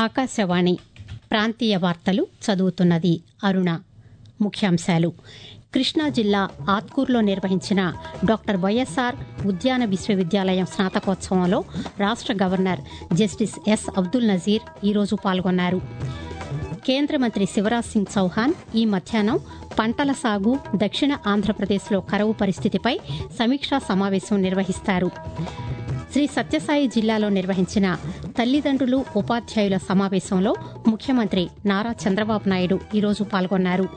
ఆకాశవాణి ప్రాంతీయ వార్తలు చదువుతున్నది అరుణ ముఖ్యాంశాలు కృష్ణా జిల్లా ఆత్కూరులో నిర్వహించిన డాక్టర్ వైఎస్ఆర్ ఉద్యాన విశ్వవిద్యాలయం స్నాతకోత్సవంలో రాష్ట governor justice S Abdul Nazeer ఈరోజు పాల్గొన్నారు కేంద్ర మంత్రి శివరాజ్ సింగ్ చౌహాన్ ఈ మధ్యాహ్నం పంటల సాగు దక్షిణ ఆంధ్రప్రదేశ్లో కరువు పరిస్థితిపై సమీక్షా సమావేశం నిర్వహిస్తారు శ్రీ సత్యసాయి జిల్లాలో నిర్వహించిన తల్లిదండ్రులు ఉపాధ్యాయుల సమావేశంలో ముఖ్యమంత్రి నారా చంద్రబాబు నాయుడు ఈరోజు పాల్గొన్నారు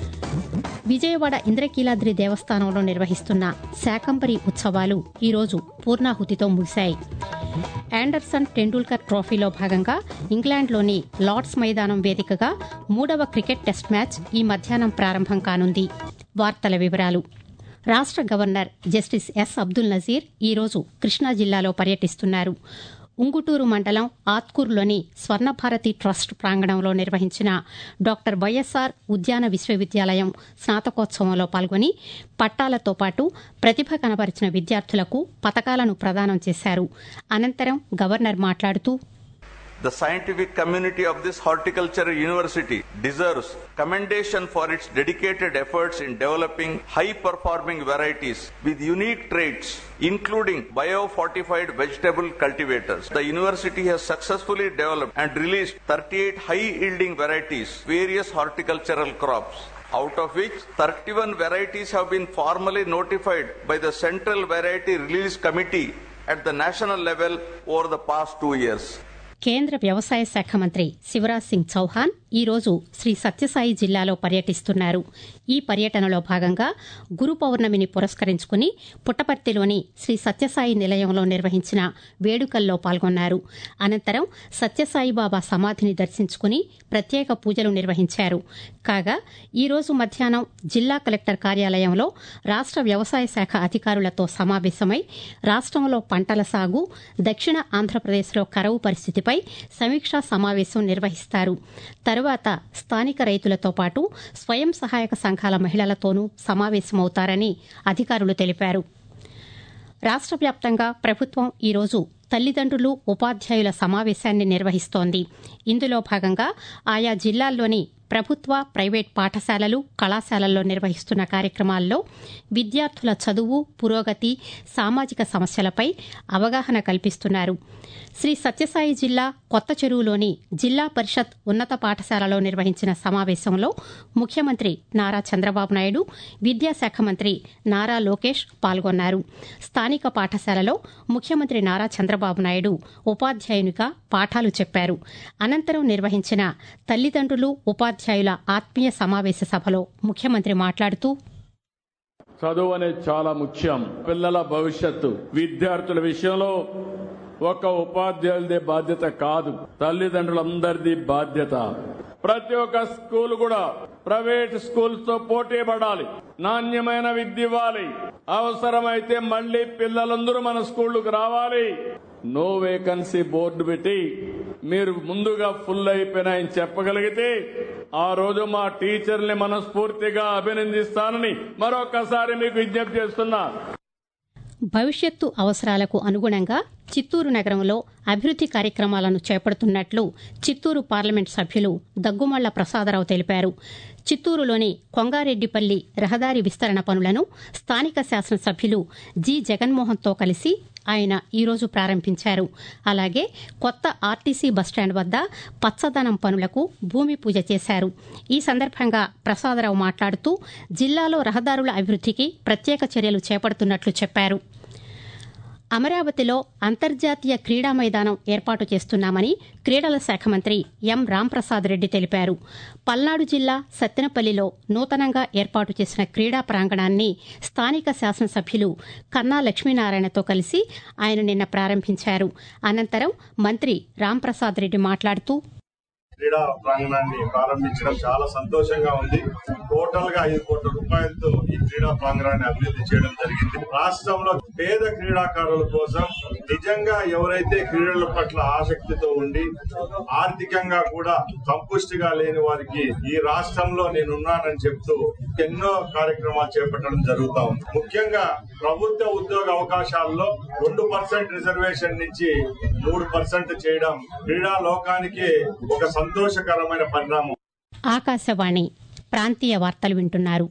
విజయవాడ ఇంద్రకీలాద్రి దేవస్థానంలో నిర్వహిస్తున్న శాకంబరి ఉత్సవాలు ఈరోజు పూర్ణాహుతితో ముగిశాయి యాండర్సన్ టెండూల్కర్ ట్రోఫీలో భాగంగా ఇంగ్లాండ్లోని లార్డ్స్ మైదానం వేదికగా మూడవ క్రికెట్ టెస్ట్ మ్యాచ్ ఈ మధ్యాహ్నం ప్రారంభం కానుంది వార్తల వివరాలు రాష్ట governor justice S Abdul Nazeer ఈరోజు కృష్ణా జిల్లాలో పర్యటిస్తున్నారు ఉంగుటూరు మండలం ఆత్కూరులోని స్వర్ణభారతి ట్రస్ట్ ప్రాంగణంలో నిర్వహించిన డాక్టర్ వైఎస్ఆర్ ఉద్యాన విశ్వవిద్యాలయం స్నాతకోత్సవంలో పాల్గొని పట్టాలతో పాటు ప్రతిభ కనబరిచిన విద్యార్థులకు పతకాలను ప్రదానం చేశారు అనంతరం గవర్నర్ మాట్లాడుతూ The scientific community of this horticulture university deserves commendation for its dedicated efforts in developing high performing varieties with unique traits, including biofortified vegetable cultivators. The university has successfully developed and released 38 high yielding varieties, various horticultural crops. Out of which 31 varieties have been formally notified by the Central Variety Release Committee at the national level over the past two years. కేంద్ర వ్యవసాయ శాఖ మంత్రి శివరాజ్ సింగ్ చౌహాన్ ఈరోజు శ్రీ సత్యసాయి జిల్లాలో పర్యటిస్తున్నారు ఈ పర్యటనలో భాగంగా గురు పౌర్ణమిని పురస్కరించుకుని పుట్టపర్తిలోని శ్రీ సత్యసాయి నిలయంలో నిర్వహించిన వేడుకల్లో పాల్గొన్నారు అనంతరం సత్యసాయి బాబా సమాధిని దర్శించుకుని ప్రత్యేక పూజలు నిర్వహించారు కాగా ఈరోజు మధ్యాహ్నం జిల్లా కలెక్టర్ కార్యాలయంలో రాష్ట వ్యవసాయ శాఖ అధికారులతో సమావేశమై రాష్టంలో పంటల సాగు దక్షిణ ఆంధ్రప్రదేశ్లో కరవు పరిస్థితిపై సమీక్షా సమావేశం నిర్వహిస్తారు తరువాత స్థానిక రైతులతో పాటు స్వయం సహాయక సంఘాల మహిళలతోనూ సమావేశమవుతారని అధికారులు తెలిపారు రాష్ట వ్యాప్తంగా ప్రభుత్వం ఈరోజు తల్లిదండ్రులు ఉపాధ్యాయుల సమావేశాన్ని నిర్వహిస్తోంది ఇందులో భాగంగా ఆయా జిల్లాల్లోని ప్రభుత్వ ప్రైవేట్ పాఠశాలలు కళాశాలల్లో నిర్వహిస్తున్న కార్యక్రమాల్లో విద్యార్థుల చదువు పురోగతి సామాజిక సమస్యలపై అవగాహన కల్పిస్తున్నారు శ్రీ సత్యసాయి జిల్లా కొత్త చెరువులోని జిల్లా పరిషత్ ఉన్నత పాఠశాలలో నిర్వహించిన సమావేశంలో ముఖ్యమంత్రి నారా చంద్రబాబు నాయుడు విద్యాశాఖ మంత్రి నారా లోకేష్ పాల్గొన్నారు స్థానిక పాఠశాలలో ముఖ్యమంత్రి నారా చంద్రబాబు నాయుడు ఉపాధ్యాయునిగా పాఠాలు చెప్పారు అనంతరం నిర్వహించిన తల్లిదండ్రులు ఉపాధ్యాయుల ఆత్మీయ సమావేశ సభలో ముఖ్యమంత్రి మాట్లాడుతూ చదువు అనేది చాలా ముఖ్యం పిల్లల భవిష్యత్తు విద్యార్థుల విషయంలో ఒక ఉపాధ్యాయులదే బాధ్యత కాదు తల్లిదండ్రులందరిది బాధ్యత ప్రతి ఒక్క స్కూల్ కూడా ప్రైవేట్ స్కూల్స్ తో పోటీ పడాలి నాణ్యమైన విద్య ఇవ్వాలి అవసరమైతే మళ్లీ పిల్లలందరూ మన స్కూళ్లకు రావాలి నో వేకన్సీ బోర్డు పెట్టి మీరు ముందుగా ఫుల్ అయిపోయినాయని చెప్పగలిగితే ఆ రోజు మా టీచర్ని మనస్ఫూర్తిగా అభినందిస్తానని మరొకసారి మీకు విజ్ఞప్తి చేస్తున్నా భవిష్యత్తు అవసరాలకు అనుగుణంగా చిత్తూరు నగరంలో అభివృద్ది కార్యక్రమాలను చేపడుతున్నట్లు చిత్తూరు పార్లమెంట్ సభ్యులు దగ్గుమళ్ల ప్రసాదరావు తెలిపారు చిత్తూరులోని కొంగారెడ్డిపల్లి రహదారి విస్తరణ పనులను స్థానిక శాసనసభ్యులు జి జగన్మోహన్తో కలిసి ఆయన ఈరోజు ప్రారంభించారు అలాగే కొత్త ఆర్టీసీ బస్టాండ్ వద్ద పచ్చదనం పనులకు భూమి పూజ చేశారు ఈ సందర్భంగా ప్రసాదరావు మాట్లాడుతూ జిల్లాలో రహదారుల అభివృద్దికి ప్రత్యేక చర్యలు చేపడుతున్నట్లు చెప్పారు అమరావతిలో అంతర్జాతీయ క్రీడా మైదానం ఏర్పాటు చేస్తున్నామని క్రీడల శాఖ మంత్రి ఎం రాంప్రసాద్ రెడ్డి తెలిపారు పల్నాడు జిల్లా సత్తెనపల్లిలో నూతనంగా ఏర్పాటు చేసిన క్రీడా ప్రాంగణాన్ని స్థానిక శాసనసభ్యులు కన్నా లక్ష్మీనారాయణతో కలిసి ఆయన నిన్న ప్రారంభించారు అనంతరం మంత్రి రాంప్రసాద్ రెడ్డి మాట్లాడుతూ క్రీడా ప్రాంగణాన్ని ప్రారంభించడం చాలా సంతోషంగా ఉంది టోటల్ గా ఐదు కోట్ల రూపాయలతో ఈ క్రీడా ప్రాంగణాన్ని అభివృద్ధి చేయడం జరిగింది రాష్ట్రంలో పేద క్రీడాకారుల కోసం నిజంగా ఎవరైతే క్రీడల పట్ల ఆసక్తితో ఉండి ఆర్థికంగా కూడా సంపుష్టిగా లేని వారికి ఈ రాష్ట్రంలో నేనున్నానని చెప్తూ ఎన్నో కార్యక్రమాలు చేపట్టడం జరుగుతా ఉంది ముఖ్యంగా ప్రభుత్వ ఉద్యోగ అవకాశాల్లో రెండు పర్సెంట్ రిజర్వేషన్ నుంచి మూడు పర్సెంట్ చేయడం క్రీడా లోకానికి ఒక సంతోషకరమైన పరిణామం ఆకాశవాణి ప్రాంతీయ వార్తలు వింటున్నారు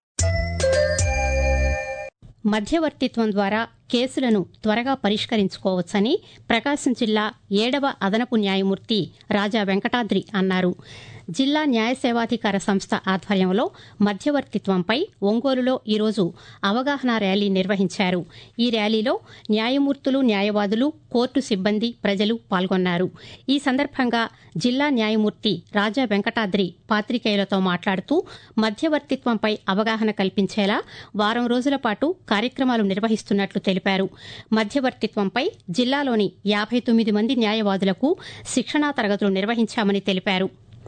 మధ్యవర్తిత్వం ద్వారా కేసులను త్వరగా పరిష్కరించుకోవచ్చని ప్రకాశం జిల్లా ఏడవ అదనపు న్యాయమూర్తి రాజా వెంకటాద్రి అన్నారు జిల్లా న్యాయ సేవాధికార సంస్థ ఆధ్వర్యంలో మధ్యవర్తిత్వంపై ఒంగోలులో ఈరోజు అవగాహన ర్యాలీ నిర్వహించారు ఈ ర్యాలీలో న్యాయమూర్తులు న్యాయవాదులు కోర్టు సిబ్బంది ప్రజలు పాల్గొన్నారు ఈ సందర్భంగా జిల్లా న్యాయమూర్తి రాజా వెంకటాద్రి పాతికేయులతో మాట్లాడుతూ మధ్యవర్తిత్వంపై అవగాహన కల్పించేలా వారం రోజుల పాటు కార్యక్రమాలు నిర్వహిస్తున్నట్లు తెలిపారు మధ్యవర్తిత్వంపై జిల్లాలోని యాభై తొమ్మిది మంది న్యాయవాదులకు శిక్షణా తరగతులు నిర్వహించామని తెలిపారు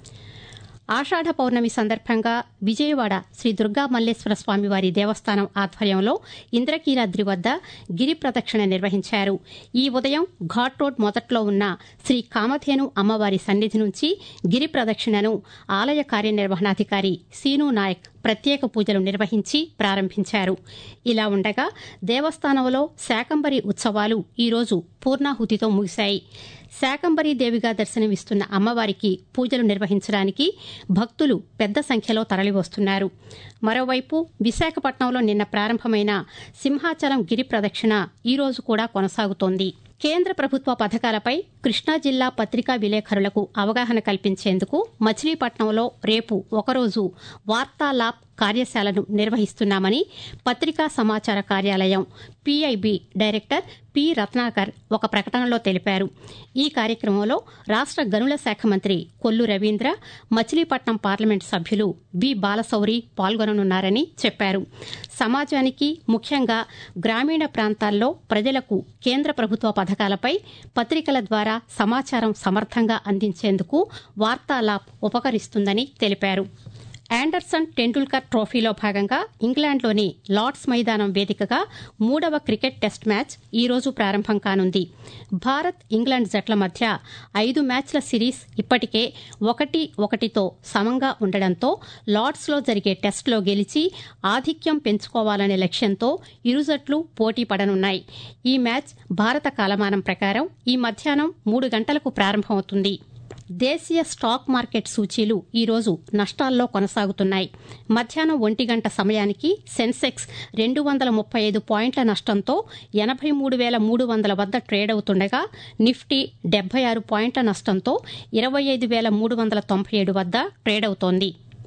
ఆషాఢ పౌర్ణమి సందర్భంగా విజయవాడ శ్రీ దుర్గా మల్లేశ్వర స్వామివారి దేవస్థానం ఆధ్వర్యంలో ఇంద్రకీలాద్రి వద్ద గిరి ప్రదక్షిణ నిర్వహించారు ఈ ఉదయం ఘాట్ రోడ్ మొదట్లో ఉన్న శ్రీ కామధేను అమ్మవారి సన్నిధి నుంచి గిరి ప్రదక్షిణను ఆలయ కార్యనిర్వహణాధికారి సీను నాయక్ ప్రత్యేక పూజలు నిర్వహించి ప్రారంభించారు ఇలా ఉండగా దేవస్థానంలో శాకంబరి ఉత్సవాలు ఈరోజు పూర్ణాహుతితో ముగిశాయి శాకంబరీ దేవిగా దర్శనమిస్తున్న అమ్మవారికి పూజలు నిర్వహించడానికి భక్తులు పెద్ద సంఖ్యలో తరలివస్తున్నారు మరోవైపు విశాఖపట్నంలో నిన్న ప్రారంభమైన సింహాచలం గిరి ప్రదక్షిణ ఈ రోజు కూడా కొనసాగుతోంది కేంద్ర ప్రభుత్వ పథకాలపై కృష్ణా జిల్లా పత్రికా విలేకరులకు అవగాహన కల్పించేందుకు మచిలీపట్నంలో రేపు ఒకరోజు వార్తాలాప్ కార్యశాలను నిర్వహిస్తున్నామని పత్రికా సమాచార కార్యాలయం పీఐబీ డైరెక్టర్ పి రత్నాకర్ ఒక ప్రకటనలో తెలిపారు ఈ కార్యక్రమంలో రాష్ట గనుల శాఖ మంత్రి కొల్లు రవీంద్ర మచిలీపట్నం పార్లమెంట్ సభ్యులు బి బాలశౌరి పాల్గొననున్నారని చెప్పారు సమాజానికి ముఖ్యంగా గ్రామీణ ప్రాంతాల్లో ప్రజలకు కేంద్ర ప్రభుత్వ పథకాలపై పత్రికల ద్వారా సమాచారం సమర్థంగా అందించేందుకు వార్తాలాప్ ఉపకరిస్తుందని తెలిపారు ఆండర్సన్ టెండూల్కర్ ట్రోఫీలో భాగంగా ఇంగ్లాండ్లోని లార్డ్స్ మైదానం వేదికగా మూడవ క్రికెట్ టెస్ట్ మ్యాచ్ ఈ రోజు ప్రారంభం కానుంది భారత్ ఇంగ్లాండ్ జట్ల మధ్య ఐదు మ్యాచ్ల సిరీస్ ఇప్పటికే ఒకటి ఒకటితో సమంగా ఉండడంతో లార్డ్స్లో జరిగే టెస్టులో గెలిచి ఆధిక్యం పెంచుకోవాలనే లక్ష్యంతో ఇరు జట్లు పోటీ పడనున్నాయి ఈ మ్యాచ్ భారత కాలమానం ప్రకారం ఈ మధ్యాహ్నం మూడు గంటలకు ప్రారంభమవుతుంది దేశీయ స్టాక్ మార్కెట్ సూచీలు ఈరోజు నష్టాల్లో కొనసాగుతున్నాయి మధ్యాహ్నం ఒంటి గంట సమయానికి సెన్సెక్స్ రెండు వందల ముప్పై ఐదు పాయింట్ల నష్టంతో ఎనభై మూడు వేల మూడు వందల వద్ద ట్రేడ్ అవుతుండగా నిఫ్టీ డెబ్బై ఆరు పాయింట్ల నష్టంతో ఇరవై ఐదు వేల మూడు వందల తొంభై ఏడు వద్ద ట్రేడ్ అవుతోంది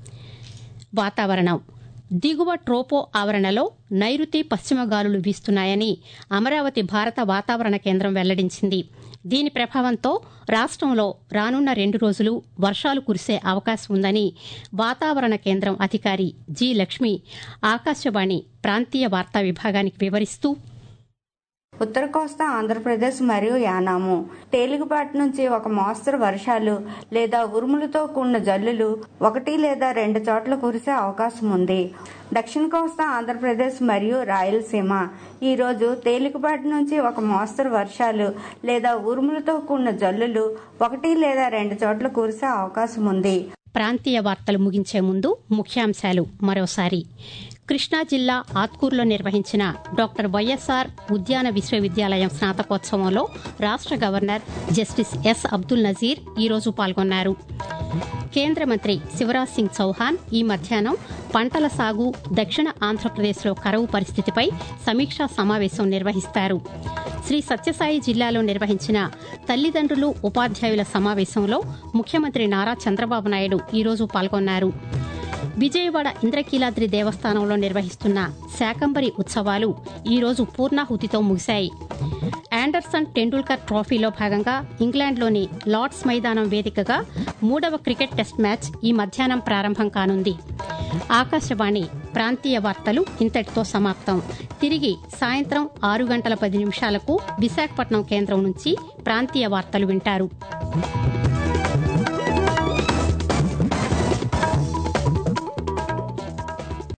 వాతావరణం దిగువ ట్రోపో ఆవరణలో నైరుతి పశ్చిమ గాలులు వీస్తున్నాయని అమరావతి భారత వాతావరణ కేంద్రం వెల్లడించింది దీని ప్రభావంతో రాష్ట్రంలో రానున్న రెండు రోజులు వర్షాలు కురిసే అవకాశం ఉందని వాతావరణ కేంద్రం అధికారి జి లక్ష్మి ఆకాశవాణి ప్రాంతీయ వార్తా విభాగానికి వివరిస్తూ ఉత్తర కోస్తా ఆంధ్రప్రదేశ్ మరియు యానాము తేలికపాటి నుంచి ఒక మోస్తరు వర్షాలు లేదా ఉరుములతో కూడిన జల్లులు ఒకటి లేదా రెండు చోట్ల కురిసే అవకాశం ఉంది దక్షిణ కోస్తా ఆంధ్రప్రదేశ్ మరియు రాయలసీమ ఈ రోజు తేలికపాటి నుంచి ఒక మోస్తరు వర్షాలు లేదా ఉరుములతో కూడిన జల్లులు ఒకటి లేదా రెండు చోట్ల కురిసే అవకాశం ఉంది ప్రాంతీయ వార్తలు ముగించే ముందు ముఖ్యాంశాలు మరోసారి కృష్ణా జిల్లా ఆత్కూరులో నిర్వహించిన డాక్టర్ వైఎస్ఆర్ ఉద్యాన విశ్వవిద్యాలయం స్నాతకోత్సవంలో రాష్ట governor justice S Abdul Nazeer ఈరోజు పాల్గొన్నారు కేంద్ర మంత్రి శివరాజ్ సింగ్ చౌహాన్ ఈ మధ్యాహ్నం పంటల సాగు దక్షిణ ఆంధ్రప్రదేశ్లో కరువు పరిస్థితిపై సమీక్షా సమావేశం నిర్వహిస్తారు శ్రీ సత్యసాయి జిల్లాలో నిర్వహించిన తల్లిదండ్రులు ఉపాధ్యాయుల సమావేశంలో ముఖ్యమంత్రి నారా చంద్రబాబు నాయుడు ఈరోజు పాల్గొన్నారు విజయవాడ ఇంద్రకీలాద్రి దేవస్థానంలో నిర్వహిస్తున్న శాకంబరి ఉత్సవాలు ఈరోజు పూర్ణాహుతితో ముగిశాయి ఆండర్సన్ టెండూల్కర్ ట్రోఫీలో భాగంగా ఇంగ్లాండ్లోని లార్డ్స్ మైదానం వేదికగా మూడవ క్రికెట్ టెస్ట్ మ్యాచ్ ఈ మధ్యాహ్నం ప్రారంభం కానుంది ఆకాశవాణి ప్రాంతీయ వార్తలు ఇంతటితో సమాప్తం తిరిగి సాయంత్రం ఆరు గంటల పది నిమిషాలకు విశాఖపట్నం కేంద్రం నుంచి ప్రాంతీయ వార్తలు వింటారు